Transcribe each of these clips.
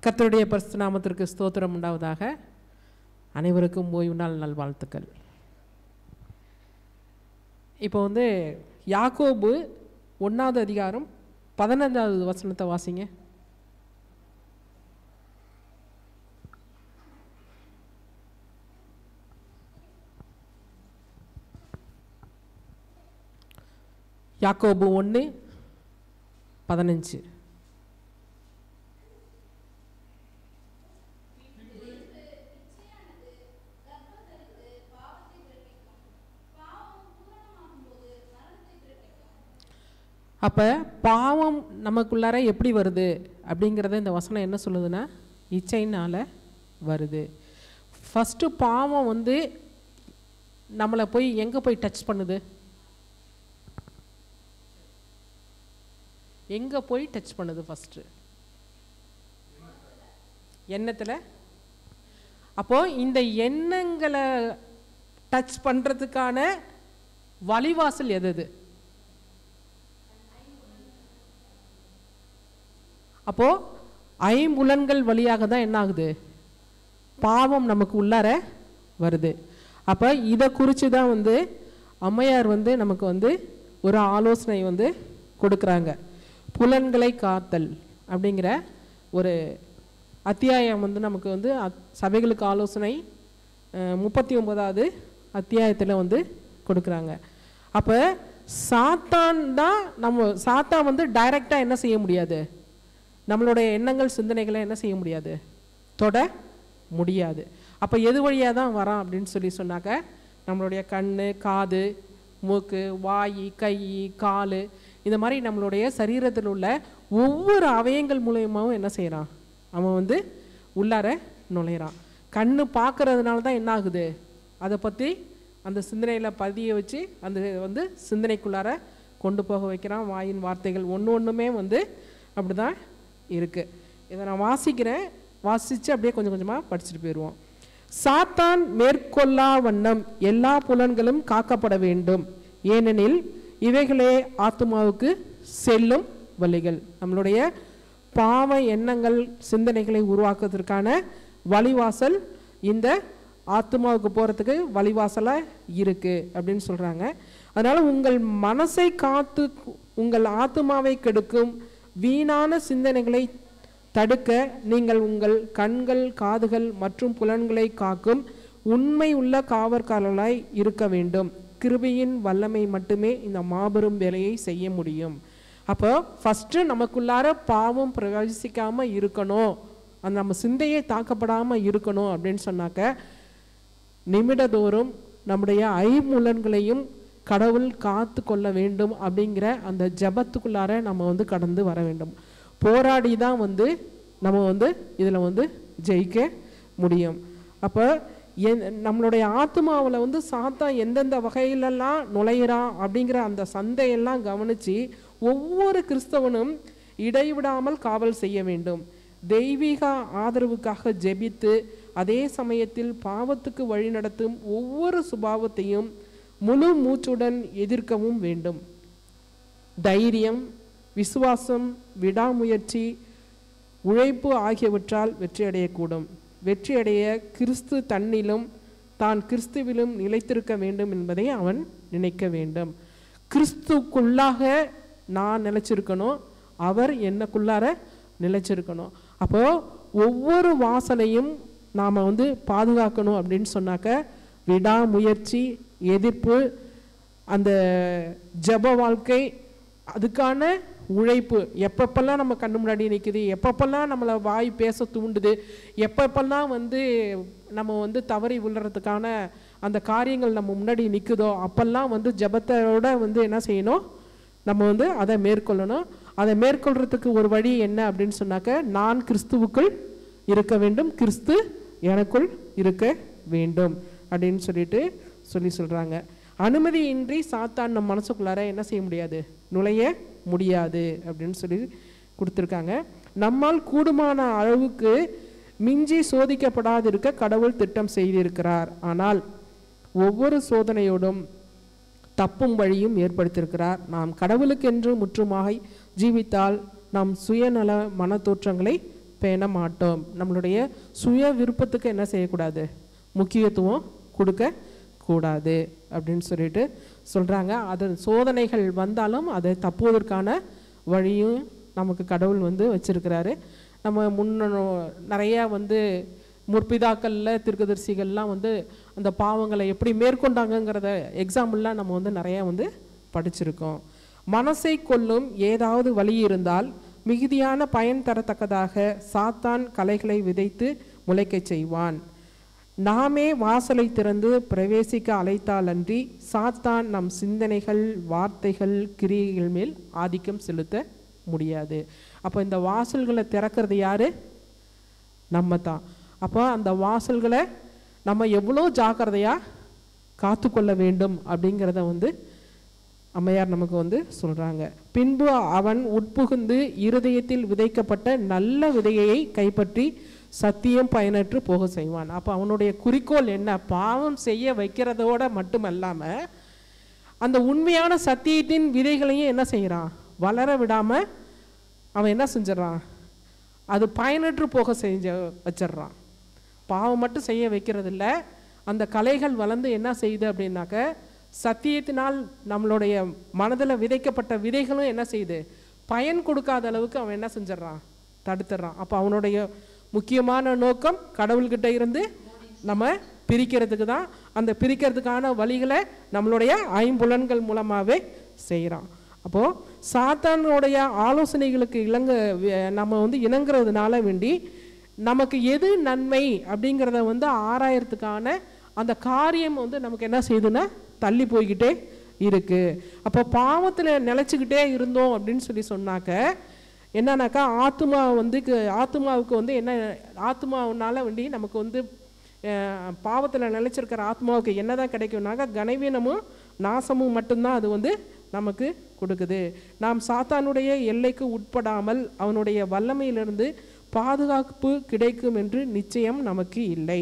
கர்த்தருடைய பரிசு நாமத்திற்கு ஸ்தோத்திரம் உண்டாவதாக அனைவருக்கும் ஓய்வு நாள் நல்வாழ்த்துக்கள் இப்போ வந்து யாக்கோபு ஒன்றாவது அதிகாரம் பதினஞ்சாவது வசனத்தை வாசிங்க யாக்கோபு ஒன்று பதினஞ்சு அப்போ பாவம் நமக்குள்ளார எப்படி வருது அப்படிங்கிறத இந்த வசனம் என்ன சொல்லுதுன்னா இச்சையினால் வருது ஃபஸ்ட்டு பாவம் வந்து நம்மளை போய் எங்கே போய் டச் பண்ணுது எங்கே போய் டச் பண்ணுது ஃபஸ்ட்டு எண்ணத்தில் அப்போது இந்த எண்ணங்களை டச் பண்ணுறதுக்கான வழிவாசல் எது எது அப்போது ஐம்புலன்கள் வழியாக தான் என்ன ஆகுது பாவம் நமக்கு உள்ளார வருது அப்போ இதை குறித்து தான் வந்து அம்மையார் வந்து நமக்கு வந்து ஒரு ஆலோசனை வந்து கொடுக்குறாங்க புலன்களை காத்தல் அப்படிங்கிற ஒரு அத்தியாயம் வந்து நமக்கு வந்து அத்- சபைகளுக்கு ஆலோசனை முப்பத்தி ஒன்பதாவது அத்தியாயத்தில் வந்து கொடுக்குறாங்க அப்போ சாத்தான் தான் நம்ம சாத்தான் வந்து டைரெக்டாக என்ன செய்ய முடியாது நம்மளுடைய எண்ணங்கள் சிந்தனைகளை என்ன செய்ய முடியாது தொட முடியாது அப்போ எது வழியாக தான் வரான் அப்படின்னு சொல்லி சொன்னாக்க நம்மளுடைய கண் காது மூக்கு வாய் கை கால் இந்த மாதிரி நம்மளுடைய சரீரத்தில் உள்ள ஒவ்வொரு அவயங்கள் மூலயமாவும் என்ன செய்கிறான் அவன் வந்து உள்ளார நுழையிறான் கண்ணு பார்க்கறதுனால தான் என்ன ஆகுது அதை பற்றி அந்த சிந்தனையில் பதிய வச்சு அந்த வந்து சிந்தனைக்குள்ளார கொண்டு போக வைக்கிறான் வாயின் வார்த்தைகள் ஒன்று ஒன்றுமே வந்து அப்படி தான் இருக்குது இதை நான் வாசிக்கிறேன் வாசித்து அப்படியே கொஞ்சம் கொஞ்சமாக படிச்சுட்டு போயிடுவோம் சாத்தான் மேற்கொள்ளா வண்ணம் எல்லா புலன்களும் காக்கப்பட வேண்டும் ஏனெனில் இவைகளே ஆத்மாவுக்கு செல்லும் வழிகள் நம்மளுடைய பாவ எண்ணங்கள் சிந்தனைகளை உருவாக்குவதற்கான வழிவாசல் இந்த ஆத்மாவுக்கு போகிறதுக்கு வழிவாசலாக இருக்குது அப்படின்னு சொல்கிறாங்க அதனால் உங்கள் மனசை காத்து உங்கள் ஆத்மாவை கெடுக்கும் வீணான சிந்தனைகளை தடுக்க நீங்கள் உங்கள் கண்கள் காதுகள் மற்றும் புலன்களை காக்கும் உண்மை உள்ள காவற்காரர்களாய் இருக்க வேண்டும் கிருபையின் வல்லமை மட்டுமே இந்த மாபெரும் வேலையை செய்ய முடியும் அப்போ ஃபஸ்ட்டு நமக்குள்ளார பாவம் பிரவேசிக்காமல் இருக்கணும் அந்த நம்ம சிந்தையை தாக்கப்படாமல் இருக்கணும் அப்படின்னு சொன்னாக்க நிமிடதோறும் நம்முடைய ஐமுலன்களையும் கடவுள் காத்து கொள்ள வேண்டும் அப்படிங்கிற அந்த ஜபத்துக்குள்ளார நம்ம வந்து கடந்து வர வேண்டும் போராடி தான் வந்து நம்ம வந்து இதில் வந்து ஜெயிக்க முடியும் அப்போ என் நம்மளுடைய ஆத்மாவில் வந்து சாத்தா எந்தெந்த வகையிலெல்லாம் நுழையிறான் அப்படிங்கிற அந்த சந்தையெல்லாம் கவனித்து ஒவ்வொரு கிறிஸ்தவனும் இடைவிடாமல் காவல் செய்ய வேண்டும் தெய்வீக ஆதரவுக்காக ஜெபித்து அதே சமயத்தில் பாவத்துக்கு வழிநடத்தும் ஒவ்வொரு சுபாவத்தையும் முழு மூச்சுடன் எதிர்க்கவும் வேண்டும் தைரியம் விசுவாசம் விடாமுயற்சி உழைப்பு ஆகியவற்றால் வெற்றியடையக்கூடும் வெற்றியடைய கிறிஸ்து தன்னிலும் தான் கிறிஸ்துவிலும் நிலைத்திருக்க வேண்டும் என்பதை அவன் நினைக்க வேண்டும் கிறிஸ்துக்குள்ளாக நான் நிலைச்சிருக்கணும் அவர் என்னக்குள்ளார நிலைச்சிருக்கணும் அப்போ ஒவ்வொரு வாசலையும் நாம் வந்து பாதுகாக்கணும் அப்படின்னு சொன்னாக்க விடாமுயற்சி எதிர்ப்பு அந்த ஜப வாழ்க்கை அதுக்கான உழைப்பு எப்பப்பெல்லாம் நம்ம கண்ணு முன்னாடி நிற்குது எப்பப்பெல்லாம் நம்மளை வாய் பேச தூண்டுது எப்பப்பெல்லாம் வந்து நம்ம வந்து தவறி விழுறதுக்கான அந்த காரியங்கள் நம்ம முன்னாடி நிற்குதோ அப்பெல்லாம் வந்து ஜபத்தோட வந்து என்ன செய்யணும் நம்ம வந்து அதை மேற்கொள்ளணும் அதை மேற்கொள்றதுக்கு ஒரு வழி என்ன அப்படின்னு சொன்னாக்க நான் கிறிஸ்துவுக்குள் இருக்க வேண்டும் கிறிஸ்து எனக்குள் இருக்க வேண்டும் அப்படின்னு சொல்லிட்டு சொல்லி சொல்கிறாங்க அனுமதியின்றி சாத்தான் நம்ம மனசுக்குள்ளார என்ன செய்ய முடியாது நுழைய முடியாது அப்படின்னு சொல்லி கொடுத்துருக்காங்க நம்மால் கூடுமான அளவுக்கு மிஞ்சி சோதிக்கப்படாதிருக்க கடவுள் திட்டம் செய்திருக்கிறார் ஆனால் ஒவ்வொரு சோதனையோடும் தப்பும் வழியும் ஏற்படுத்தியிருக்கிறார் நாம் கடவுளுக்கென்று முற்றுமாக ஜீவித்தால் நாம் சுயநல மனத்தோற்றங்களை பேண மாட்டோம் நம்மளுடைய சுய விருப்பத்துக்கு என்ன செய்யக்கூடாது முக்கியத்துவம் கொடுக்க கூடாது அப்படின்னு சொல்லிட்டு சொல்கிறாங்க அது சோதனைகள் வந்தாலும் அதை தப்புவதற்கான வழியும் நமக்கு கடவுள் வந்து வச்சிருக்கிறாரு நம்ம முன்ன நிறையா வந்து முற்பிதாக்களில் திருக்கதரிசிகள்லாம் வந்து அந்த பாவங்களை எப்படி மேற்கொண்டாங்கங்கிறத எக்ஸாம்பிள்லாம் நம்ம வந்து நிறையா வந்து படிச்சிருக்கோம் மனசை கொல்லும் ஏதாவது வழி இருந்தால் மிகுதியான பயன் தரத்தக்கதாக சாத்தான் கலைகளை விதைத்து முளைக்கச் செய்வான் நாமே வாசலை திறந்து பிரவேசிக்க அழைத்தாலன்றி சாத்தான் நம் சிந்தனைகள் வார்த்தைகள் கிரியைகள் மேல் ஆதிக்கம் செலுத்த முடியாது அப்போ இந்த வாசல்களை திறக்கிறது யாரு நம்ம தான் அப்போ அந்த வாசல்களை நம்ம எவ்வளோ ஜாக்கிரதையாக காத்துக்கொள்ள வேண்டும் அப்படிங்கிறத வந்து அம்மையார் நமக்கு வந்து சொல்கிறாங்க பின்பு அவன் உட்புகுந்து இருதயத்தில் விதைக்கப்பட்ட நல்ல விதையை கைப்பற்றி சத்தியம் பயனற்று போக செய்வான் அப்போ அவனுடைய குறிக்கோள் என்ன பாவம் செய்ய வைக்கிறதோட மட்டுமல்லாமல் அந்த உண்மையான சத்தியத்தின் விதைகளையும் என்ன செய்கிறான் வளர விடாமல் அவன் என்ன செஞ்சிடறான் அது பயனற்று போக செஞ்ச வச்சிடுறான் பாவம் மட்டும் செய்ய வைக்கிறதில்ல அந்த கலைகள் வளர்ந்து என்ன செய்யுது அப்படின்னாக்க சத்தியத்தினால் நம்மளுடைய மனதில் விதைக்கப்பட்ட விதைகளும் என்ன செய்யுது பயன் கொடுக்காத அளவுக்கு அவன் என்ன செஞ்சிடறான் தடுத்துடுறான் அப்போ அவனுடைய முக்கியமான நோக்கம் கடவுள்கிட்ட இருந்து நம்ம பிரிக்கிறதுக்கு தான் அந்த பிரிக்கிறதுக்கான வழிகளை நம்மளுடைய ஐம்புலன்கள் மூலமாகவே செய்கிறான் அப்போது சாத்தானுடைய ஆலோசனைகளுக்கு இணங்க வி- நம்ம வந்து இணங்குறதுனால வேண்டி நமக்கு எது நன்மை அப்படிங்கிறத வந்து ஆராயறதுக்கான அந்த காரியம் வந்து நமக்கு என்ன செய்யுதுன்னா தள்ளி போய்கிட்டே இருக்கு அப்போ பாவத்தில் நிலச்சிக்கிட்டே இருந்தோம் அப்படின்னு சொல்லி சொன்னாக்க என்னன்னாக்கா ஆத்மா வந்து கு- ஆத்மாவுக்கு வந்து என்ன ஆத்மாவுனால வேண்டி நமக்கு வந்து பாவத்தில் நிலைச்சிருக்கிற ஆத்மாவுக்கு என்னதான் கிடைக்கும்னாக்க கனவீனமும் நாசமும் மட்டும்தான் அது வந்து நமக்கு கொடுக்குது நாம் சாத்தானுடைய எல்லைக்கு உட்படாமல் அவனுடைய வல்லமையிலிருந்து பாதுகாப்பு கிடைக்கும் என்று நிச்சயம் நமக்கு இல்லை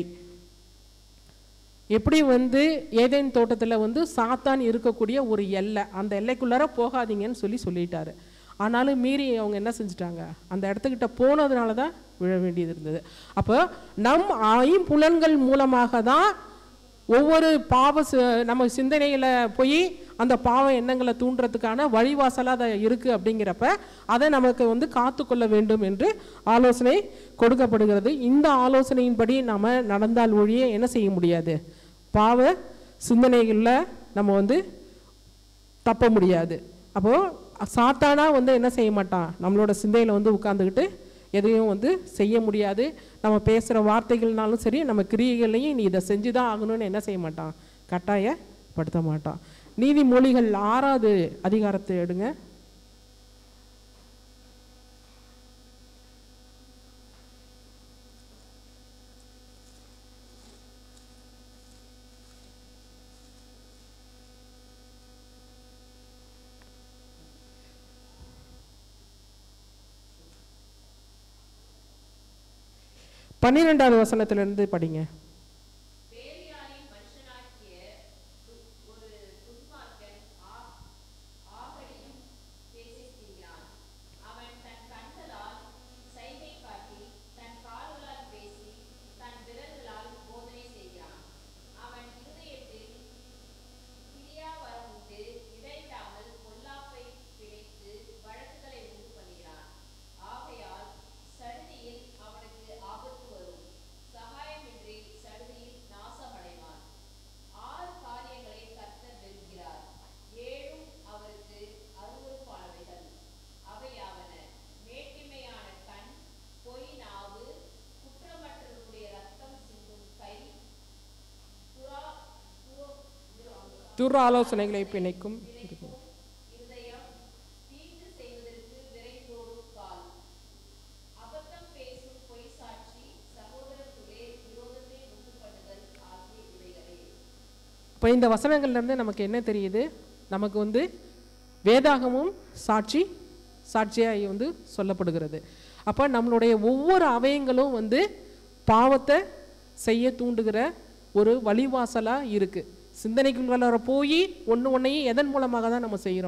எப்படி வந்து ஏதேன் தோட்டத்தில் வந்து சாத்தான் இருக்கக்கூடிய ஒரு எல்லை அந்த எல்லைக்குள்ளார போகாதீங்கன்னு சொல்லி சொல்லிட்டாரு ஆனாலும் மீறி அவங்க என்ன செஞ்சுட்டாங்க அந்த இடத்துக்கிட்ட போனதுனால தான் விழ வேண்டியது இருந்தது அப்போ நம் ஐம்புலன்கள் மூலமாக தான் ஒவ்வொரு பாவ சி- நம்ம சிந்தனையில் போய் அந்த பாவ எண்ணங்களை தூண்டுறதுக்கான வழிவாசலாக அதை இருக்குது அப்படிங்கிறப்ப அதை நமக்கு வந்து காத்துக்கொள்ள வேண்டும் என்று ஆலோசனை கொடுக்கப்படுகிறது இந்த ஆலோசனையின்படி நம்ம நடந்தால் ஒழிய என்ன செய்ய முடியாது பாவ சிந்தனைகளில் நம்ம வந்து தப்ப முடியாது அப்போது சாத்தானா வந்து என்ன செய்ய மாட்டான் நம்மளோட சிந்தையில் வந்து உட்காந்துக்கிட்டு எதையும் வந்து செய்ய முடியாது நம்ம பேசுகிற வார்த்தைகள்னாலும் சரி நம்ம கிரியைகள்லையும் நீ இதை செஞ்சு தான் ஆகணும்னு என்ன செய்ய மாட்டான் கட்டாயப்படுத்த மாட்டான் நீதிமொழிகள் ஆறாவது அதிகாரத்தை எடுங்க பன்னிரெண்டாவது வசனத்திலிருந்து படிங்க வேலையாளின் மனுஷனாகிய து- ஒரு துன்மார்க்கன் ஆ- ஆகழியும் பேசித் திரிகிறான். அவன் தன் கண்களால் சைகை காட்டி, தன் கால்களால் பேசி, தன் விரல்களால் போதனை செய்கிறான். அவன் இருதயத்தில் கிரியாவரமுண்டு, இடைவிடாமல் பொல்லாப்பை பிணைத்து வழக்குகளை உண்டு பண்ணுகிறான். ஆகையால் சடுதியில் அவனுக்கு ஆபத்து வரும். சகாயமின்றி சடுதியில் நாசமடைவான். ஆறு காரியங்களை கர்த்தர் வெறுக்கிறார். ஏழும் அவருக்கு அருவருப்பானவைகள். அவையாவன, மேட்டிமையான கண், பொய் நாவு, குற்றமற்றவர்களுடைய இரத்தம் சிந்தும் கை, துரா துரோ- துர் ஆலோசனைகளை பிணைக்கும் இருக்கும் இருதயம் தீங்கு செய்வதற்கு விரைந்தோடும் கால் அபத்தம் பேசும் பொய் சாட்சி சகோதரத்துள்ளே விரோதத்தை உண்டு பண்ணுதல் ஆகிய இவைகளே இப்போ இந்த வசனங்கள்லேருந்து நமக்கு என்ன தெரியுது நமக்கு வந்து வேதாகமும் சாட்சி சாட்சியாக வந்து சொல்லப்படுகிறது அப்போ நம்மளுடைய ஒவ்வொரு அவயங்களும் வந்து பாவத்தை செய்ய தூண்டுகிற ஒரு வழிவாசலாக இருக்குது சிந்தனைக்குள்ளார போய் ஒன்று ஒன்றையும் எதன் மூலமாக தான் நம்ம செய்கிறோம்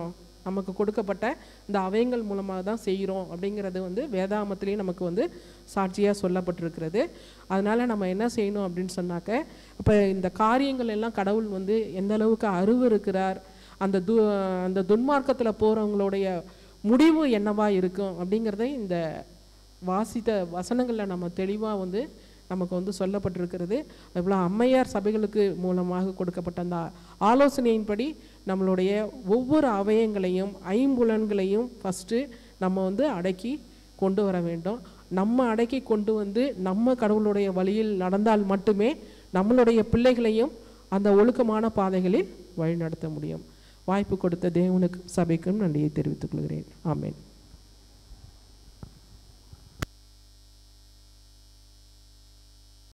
நமக்கு கொடுக்கப்பட்ட இந்த அவயங்கள் மூலமாக தான் செய்கிறோம் அப்படிங்கிறது வந்து வேதாமத்திலையும் நமக்கு வந்து சாட்சியாக சொல்லப்பட்டிருக்கிறது அதனால் நம்ம என்ன செய்யணும் அப்படின்னு சொன்னாக்க இப்போ இந்த காரியங்கள் எல்லாம் கடவுள் வந்து எந்த அளவுக்கு அறிவு இருக்கிறார் அந்த து அந்த துன்மார்க்கத்தில் போகிறவங்களுடைய முடிவு என்னவா இருக்கும் அப்படிங்கிறதை இந்த வாசித்த வசனங்களில் நம்ம தெளிவாக வந்து நமக்கு வந்து சொல்லப்பட்டிருக்கிறது அதுபோல் அம்மையார் சபைகளுக்கு மூலமாக கொடுக்கப்பட்ட அந்த ஆலோசனையின்படி நம்மளுடைய ஒவ்வொரு அவயங்களையும் ஐம்புலன்களையும் ஃபஸ்ட்டு நம்ம வந்து அடக்கி கொண்டு வர வேண்டும் நம்ம அடக்கி கொண்டு வந்து நம்ம கடவுளுடைய வழியில் நடந்தால் மட்டுமே நம்மளுடைய பிள்ளைகளையும் அந்த ஒழுக்கமான பாதைகளில் வழிநடத்த முடியும் வாய்ப்பு கொடுத்த தேவனுக்கு சபைக்கும் நன்றியை தெரிவித்துக் கொள்கிறேன் ஆமென்